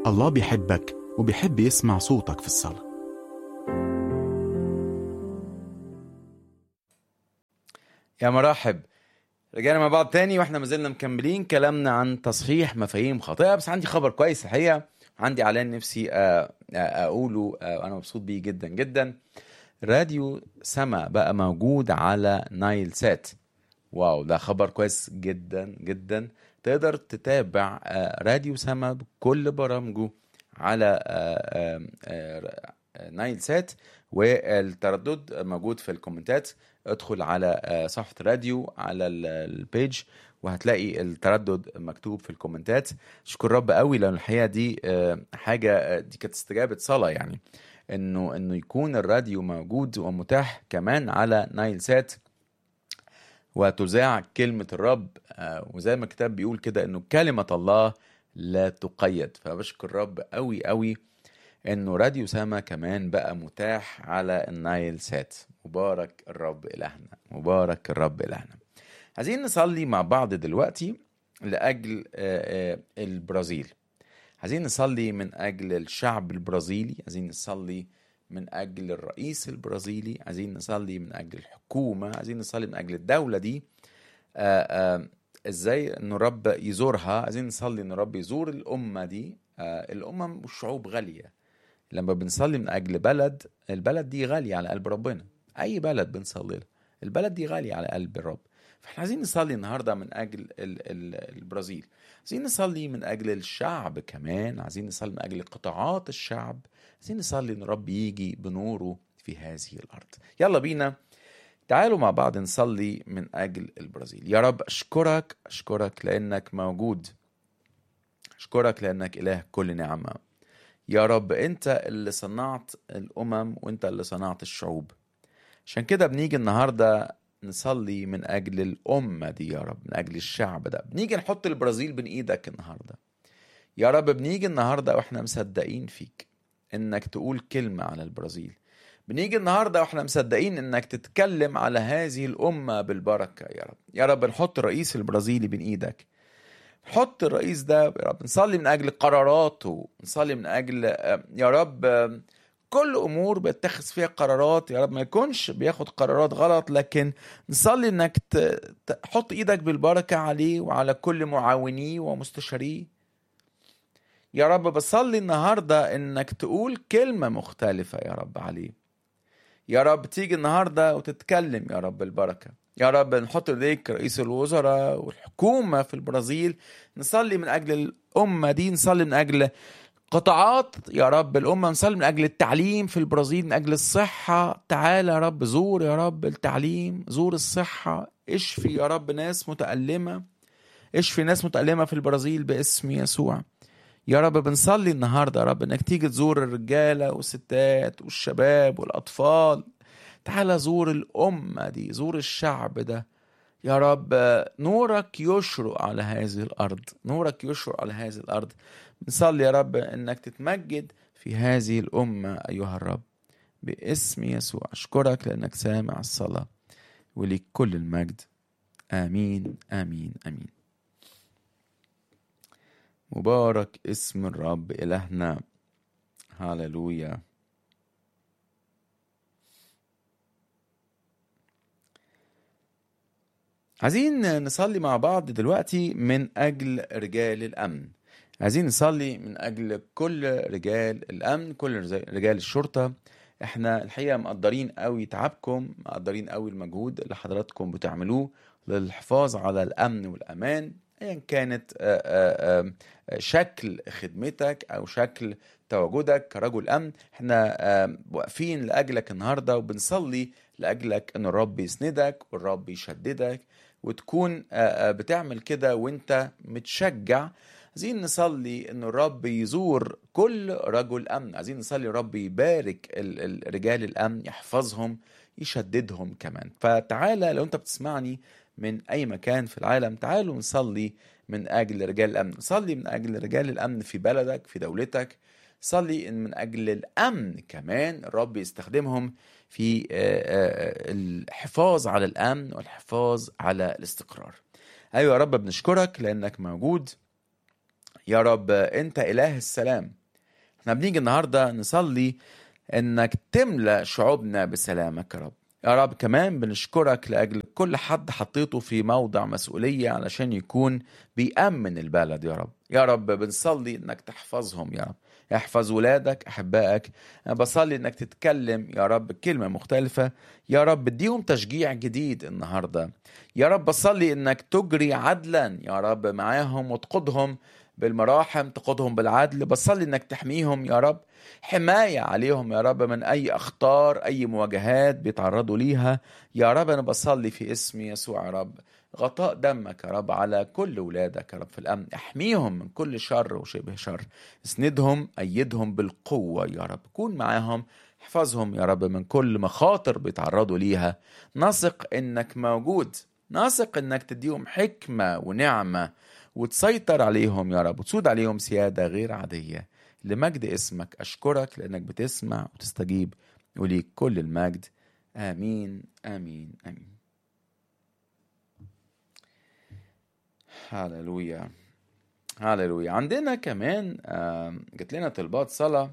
الله بيحبك وبيحب يسمع صوتك في الصلاة يا مرحب رجعنا مع بعض تاني واحنا ما زلنا مكملين كلامنا عن تصحيح مفاهيم خاطئه بس عندي خبر كويس الحقيقه عندي اعلان نفسي آه، آه، اقوله آه، وانا مبسوط بيه جدا جدا راديو سما بقى موجود على نايل سات واو ده خبر كويس جدا جدا تقدر تتابع آه، راديو سما بكل برامجه على آه، آه، آه، نايل سات والتردد موجود في الكومنتات ادخل على آه، صفحة راديو على ال- البيج وهتلاقي التردد مكتوب في الكومنتات شكر رب قوي لان الحقيقه دي آه، حاجه آه، دي كانت استجابه صلاه يعني انه انه يكون الراديو موجود ومتاح كمان على نايل سات وتذاع كلمة الرب آه، وزي ما الكتاب بيقول كده انه كلمة الله لا تقيد فبشكر الرب قوي قوي انه راديو سما كمان بقى متاح على النايل سات مبارك الرب الهنا مبارك الرب الهنا عايزين نصلي مع بعض دلوقتي لاجل آه، آه، البرازيل عايزين نصلي من اجل الشعب البرازيلي عايزين نصلي من اجل الرئيس البرازيلي عايزين نصلي من اجل الحكومه عايزين نصلي من اجل الدوله دي آه، آه، ازاي ان الرب يزورها عايزين نصلي ان الرب يزور الامه دي آه، الامم والشعوب غاليه لما بنصلي من اجل بلد البلد دي غاليه على قلب ربنا اي بلد بنصلي لها البلد دي غاليه على قلب الرب فاحنا عايزين نصلي النهارده من اجل ال ال البرازيل عايزين نصلي من اجل الشعب كمان عايزين نصلي من اجل قطاعات الشعب عايزين نصلي ان الرب يجي بنوره في هذه الارض يلا بينا تعالوا مع بعض نصلي من اجل البرازيل يا رب اشكرك اشكرك لانك موجود اشكرك لانك اله كل نعمه يا رب انت اللي صنعت الامم وانت اللي صنعت الشعوب عشان كده بنيجي النهارده نصلي من اجل الامه دي يا رب من اجل الشعب ده بنيجي نحط البرازيل بين ايدك النهارده يا رب بنيجي النهارده واحنا مصدقين فيك انك تقول كلمه على البرازيل بنيجي النهارده واحنا مصدقين انك تتكلم على هذه الامه بالبركه يا رب يا رب نحط الرئيس البرازيلي بين ايدك حط الرئيس ده يا رب نصلي من اجل قراراته نصلي من اجل آه، يا رب آه، كل امور بيتخذ فيها قرارات يا رب ما يكونش بياخد قرارات غلط لكن نصلي انك ت- تحط ايدك بالبركه عليه وعلى كل معاونيه ومستشاريه يا رب بصلي النهارده انك تقول كلمه مختلفه يا رب عليه يا رب تيجي النهارده وتتكلم يا رب البركه يا رب نحط ايديك رئيس الوزراء والحكومه في البرازيل نصلي من اجل الامه دي نصلي من اجل قطاعات يا رب الامه نصلي من اجل التعليم في البرازيل من اجل الصحه تعالى يا رب زور يا رب التعليم زور الصحه اشفي يا رب ناس متالمه اشفي ناس متالمه في البرازيل باسم يسوع يا رب بنصلي النهارده يا رب انك تيجي تزور الرجاله والستات والشباب والاطفال تعالى زور الامه دي زور الشعب ده يا رب نورك يشرق على هذه الارض نورك يشرق على هذه الارض بنصلي يا رب انك تتمجد في هذه الامه ايها الرب باسم يسوع اشكرك لانك سامع الصلاه وليك كل المجد امين امين امين مبارك اسم الرب إلهنا هاللويا عايزين نصلي مع بعض دلوقتي من أجل رجال الأمن عايزين نصلي من أجل كل رجال الأمن كل رجال الشرطة احنا الحقيقة مقدرين قوي تعبكم مقدرين قوي المجهود اللي حضراتكم بتعملوه للحفاظ على الأمن والأمان ايا كانت آه، آه، آه، شكل خدمتك او شكل تواجدك كرجل امن احنا آه، واقفين لاجلك النهارده وبنصلي لاجلك ان الرب يسندك والرب يشددك وتكون آه، آه، بتعمل كده وانت متشجع عايزين نصلي ان الرب يزور كل رجل امن عايزين نصلي الرب يبارك ال- ال- رجال الامن يحفظهم يشددهم كمان فتعالى لو انت بتسمعني من اي مكان في العالم تعالوا نصلي من اجل رجال الامن صلي من اجل رجال الامن في بلدك في دولتك صلي إن من اجل الامن كمان الرب يستخدمهم في آه، آه، الحفاظ على الامن والحفاظ على الاستقرار ايوه يا رب بنشكرك لانك موجود يا رب انت اله السلام احنا بنيجي النهارده نصلي انك تملا شعوبنا بسلامك يا رب يا رب كمان بنشكرك لاجل كل حد حطيته في موضع مسؤوليه علشان يكون بيأمن البلد يا رب يا رب بنصلي انك تحفظهم يا رب احفظ ولادك احبائك انا بصلي انك تتكلم يا رب كلمه مختلفه يا رب اديهم تشجيع جديد النهارده يا رب بصلي انك تجري عدلا يا رب معاهم وتقودهم بالمراحم تقودهم بالعدل بصلي انك تحميهم يا رب حماية عليهم يا رب من أي أخطار أي مواجهات بيتعرضوا ليها يا رب أنا بصلي في اسم يسوع يا رب غطاء دمك يا رب على كل ولادك يا رب في الأمن احميهم من كل شر وشبه شر اسندهم أيدهم بالقوة يا رب كون معاهم احفظهم يا رب من كل مخاطر بيتعرضوا ليها نثق انك موجود نثق انك تديهم حكمة ونعمة وتسيطر عليهم يا رب وتسود عليهم سيادة غير عادية لمجد اسمك أشكرك لأنك بتسمع وتستجيب وليك كل المجد آمين آمين آمين هللويا هللويا عندنا كمان آم، جات لنا طلبات صلاة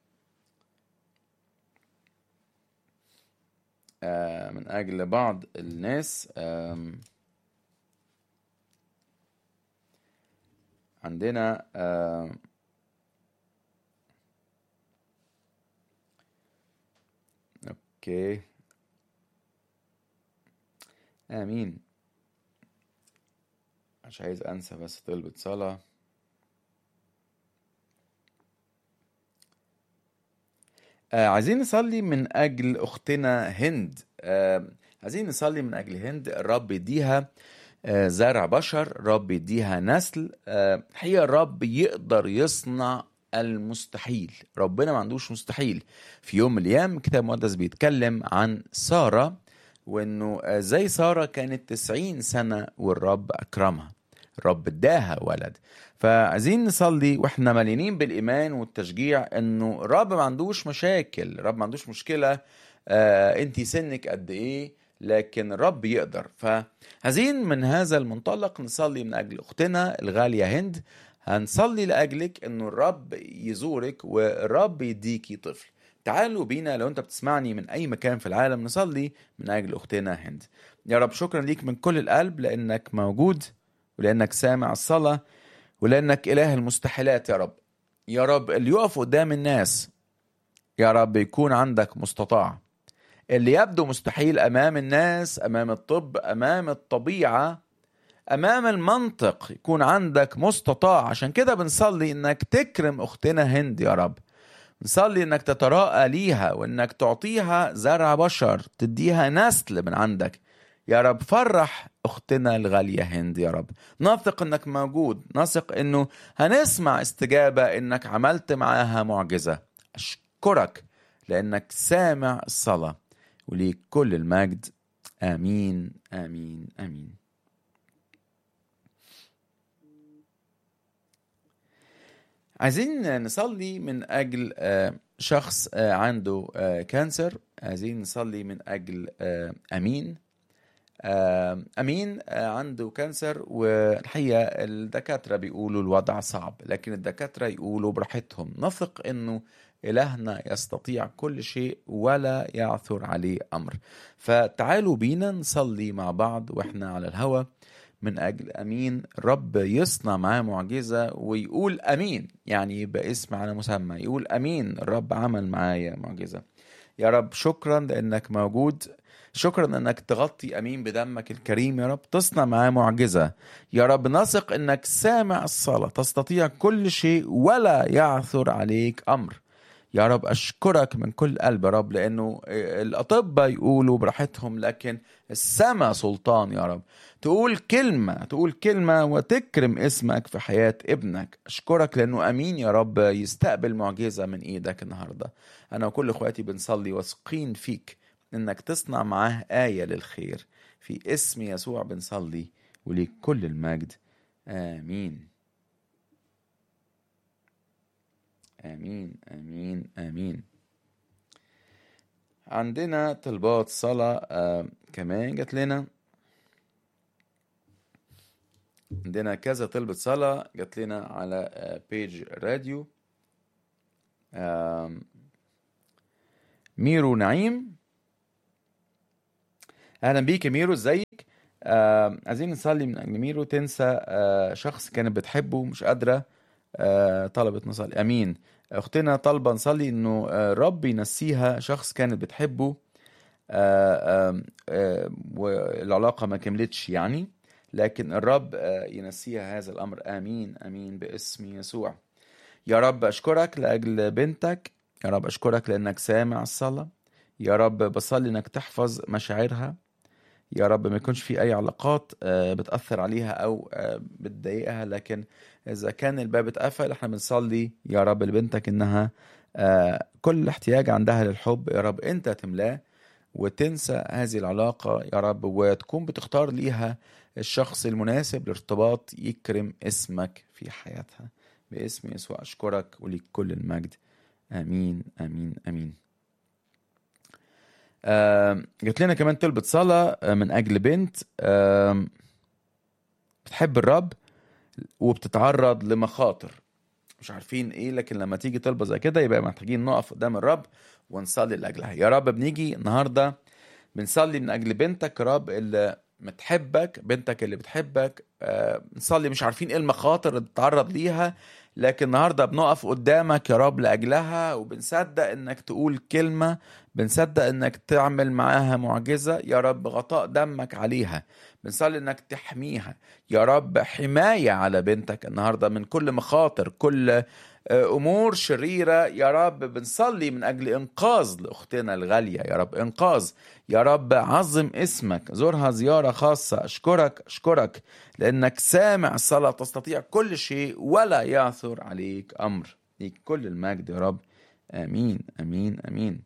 آه، من أجل بعض الناس آم، عندنا آم، اوكي امين مش عايز انسى بس طلبة صلاة آه عايزين نصلي من اجل اختنا هند آه عايزين نصلي من اجل هند الرب يديها آه زرع بشر الرب يديها نسل آه هي الرب يقدر يصنع المستحيل ربنا ما عندوش مستحيل في يوم من الايام الكتاب المقدس بيتكلم عن ساره وانه آه، زي ساره كانت 90 سنه والرب اكرمها الرب اداها ولد فعايزين نصلي واحنا مليانين بالايمان والتشجيع انه الرب ما عندوش مشاكل الرب ما عندوش مشكله آه انت سنك قد ايه لكن الرب يقدر فعايزين من هذا المنطلق نصلي من اجل اختنا الغاليه هند هنصلي لاجلك انه الرب يزورك والرب يديكي طفل تعالوا بينا لو انت بتسمعني من اي مكان في العالم نصلي من اجل اختنا هند يا رب شكرا ليك من كل القلب لانك موجود ولانك سامع الصلاه ولانك اله المستحيلات يا رب يا رب اللي يقف قدام الناس يا رب يكون عندك مستطاع اللي يبدو مستحيل امام الناس امام الطب امام الطبيعه امام المنطق يكون عندك مستطاع عشان كده بنصلي انك تكرم اختنا هند يا رب نصلي انك تتراءى ليها وانك تعطيها زرع بشر تديها نسل من عندك يا رب فرح اختنا الغاليه هند يا رب نثق انك موجود نثق انه هنسمع استجابه انك عملت معاها معجزه اشكرك لانك سامع الصلاه وليك كل المجد امين امين امين عايزين نصلي من اجل آه، شخص آه، عنده آه، كانسر عايزين نصلي من اجل آه، امين آه، امين آه، عنده كانسر والحقيقه الدكاتره بيقولوا الوضع صعب لكن الدكاتره يقولوا براحتهم نثق انه الهنا يستطيع كل شيء ولا يعثر عليه امر فتعالوا بينا نصلي مع بعض واحنا على الهوا من اجل امين الرب يصنع معاه معجزه ويقول امين يعني يبقى اسم على مسمى يقول امين الرب عمل معايا معجزه يا رب شكرا لانك موجود شكرا انك تغطي امين بدمك الكريم يا رب تصنع معاه معجزه يا رب نثق انك سامع الصلاه تستطيع كل شيء ولا يعثر عليك امر يا رب اشكرك من كل قلب يا رب لانه الاطباء يقولوا براحتهم لكن السماء سلطان يا رب تقول كلمه تقول كلمه وتكرم اسمك في حياه ابنك اشكرك لانه امين يا رب يستقبل معجزه من ايدك النهارده انا وكل اخواتي بنصلي واثقين فيك انك تصنع معاه ايه للخير في اسم يسوع بنصلي وليك كل المجد امين امين امين امين عندنا طلبات صلاة آه كمان جات لنا عندنا كذا طلبة صلاة جات لنا على آه، بيج راديو آم، ميرو نعيم اهلا بيك يا ميرو ازيك آم، عايزين نصلي من اجل ميرو تنسى آه، شخص كانت بتحبه مش قادره آه، طلبت نصلي امين اختنا طالبه نصلي انه آه، رب ينسيها شخص كانت بتحبه آه، آم، آه، والعلاقه ما كملتش يعني لكن الرب آه، ينسيها هذا الامر امين امين باسم يسوع يا رب اشكرك لاجل بنتك يا رب اشكرك لانك سامع الصلاه يا رب بصلي انك تحفظ مشاعرها يا رب ما يكونش في اي علاقات آه، بتاثر عليها او آه، بتضايقها لكن اذا كان الباب اتقفل احنا بنصلي يا رب لبنتك انها آه، كل احتياج عندها للحب يا رب انت تملاه وتنسى هذه العلاقة يا رب وتكون بتختار ليها الشخص المناسب لارتباط يكرم اسمك في حياتها باسم يسوع أشكرك وليك كل المجد آمين آمين آمين آم، جات لنا كمان طلبة صلاة آه، من أجل بنت آم، بتحب الرب وبتتعرض لمخاطر مش عارفين ايه لكن لما تيجي طلبة زي كده يبقى محتاجين نقف قدام الرب ونصلي لأجلها يا رب بنيجي النهاردة بنصلي من أجل بنتك يا رب اللي بتحبك بنتك اللي بتحبك آه، بنصلي مش عارفين ايه المخاطر اللي تتعرض ليها لكن النهارده بنقف قدامك يا رب لاجلها وبنصدق انك تقول كلمه بنصدق انك تعمل معاها معجزه يا رب غطاء دمك عليها بنصلي انك تحميها يا رب حمايه على بنتك النهارده من كل مخاطر كل آه، امور شريره يا رب بنصلي من اجل انقاذ لاختنا الغاليه يا رب انقاذ يا رب عظم اسمك زورها زياره خاصه اشكرك اشكرك لانك سامع الصلاه تستطيع كل شيء ولا يعثر عليك امر ليك كل المجد يا رب امين امين امين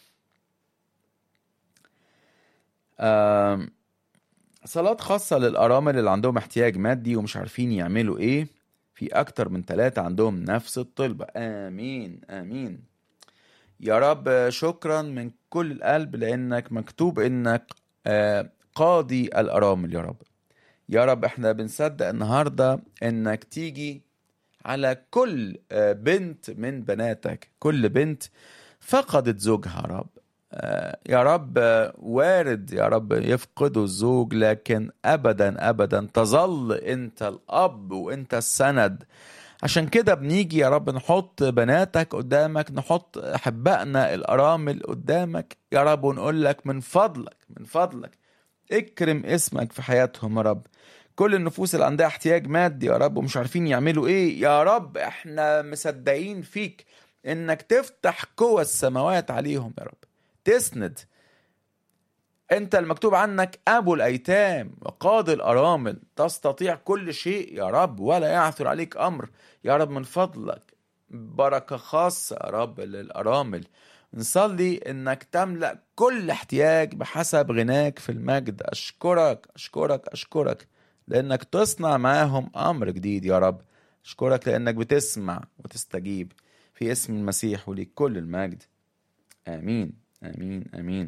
آم، صلاة خاصة للأرامل اللي عندهم احتياج مادي ومش عارفين يعملوا إيه في أكتر من ثلاثة عندهم نفس الطلبة آمين آمين يا رب شكرا من كل القلب لأنك مكتوب إنك آه، قاضي الأرامل يا رب يا رب احنا بنصدق النهاردة إنك تيجي على كل آه، بنت من بناتك كل بنت فقدت زوجها يا رب آه، يا رب آه، وارد يا رب يفقدوا الزوج لكن ابدا ابدا تظل انت الاب وانت السند عشان كده بنيجي يا رب نحط بناتك قدامك نحط احبائنا الارامل قدامك يا رب ونقول لك من فضلك من فضلك اكرم اسمك في حياتهم يا رب كل النفوس اللي عندها احتياج مادي يا رب ومش عارفين يعملوا ايه يا رب احنا مصدقين فيك انك تفتح قوى السماوات عليهم يا رب تسند انت المكتوب عنك ابو الايتام وقاضي الارامل تستطيع كل شيء يا رب ولا يعثر عليك امر يا رب من فضلك بركه خاصه يا رب للارامل نصلي انك تملا كل احتياج بحسب غناك في المجد اشكرك اشكرك اشكرك لانك تصنع معاهم امر جديد يا رب اشكرك لانك بتسمع وتستجيب في اسم المسيح وليك كل المجد امين امين امين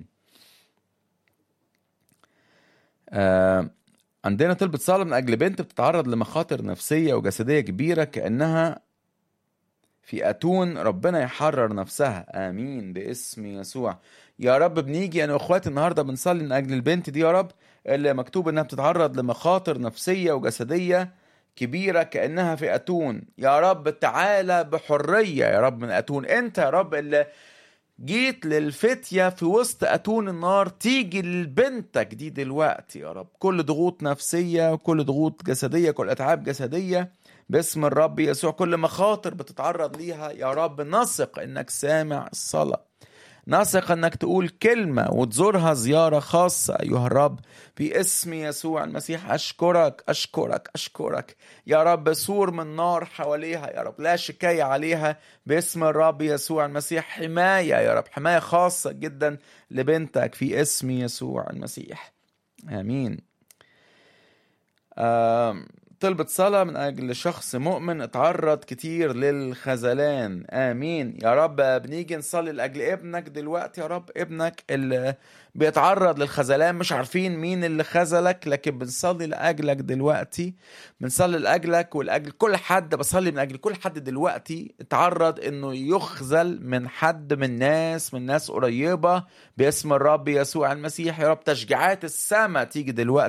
آه عندنا طلبة صلاة من أجل بنت بتتعرض لمخاطر نفسية وجسدية كبيرة كأنها في أتون ربنا يحرر نفسها آمين باسم يسوع يا رب بنيجي أنا وإخواتي النهاردة بنصلي من أجل البنت دي يا رب اللي مكتوب إنها بتتعرض لمخاطر نفسية وجسدية كبيرة كأنها في أتون يا رب تعالى بحرية يا رب من أتون أنت يا رب اللي جيت للفتية في وسط أتون النار تيجي لبنتك دي دلوقتي يا رب كل ضغوط نفسية وكل ضغوط جسدية كل أتعاب جسدية باسم الرب يسوع كل مخاطر بتتعرض ليها يا رب نثق إنك سامع الصلاة نثق انك تقول كلمة وتزورها زيارة خاصة ايها الرب في اسم يسوع المسيح اشكرك اشكرك اشكرك يا رب سور من نار حواليها يا رب لا شكاية عليها باسم الرب يسوع المسيح حماية يا رب حماية خاصة جدا لبنتك في اسم يسوع المسيح امين آم، طلبت صلاة من أجل شخص مؤمن اتعرض كتير للخذلان آمين يا رب بنيجي نصلي لأجل ابنك دلوقتي يا رب ابنك اللي بيتعرض للخذلان مش عارفين مين اللي خذلك لكن بنصلي لأجلك دلوقتي بنصلي لأجلك ولأجل كل حد بصلي من أجل كل حد دلوقتي اتعرض إنه يخذل من حد من ناس من ناس قريبة باسم الرب يسوع المسيح يا رب تشجيعات السماء تيجي دلوقتي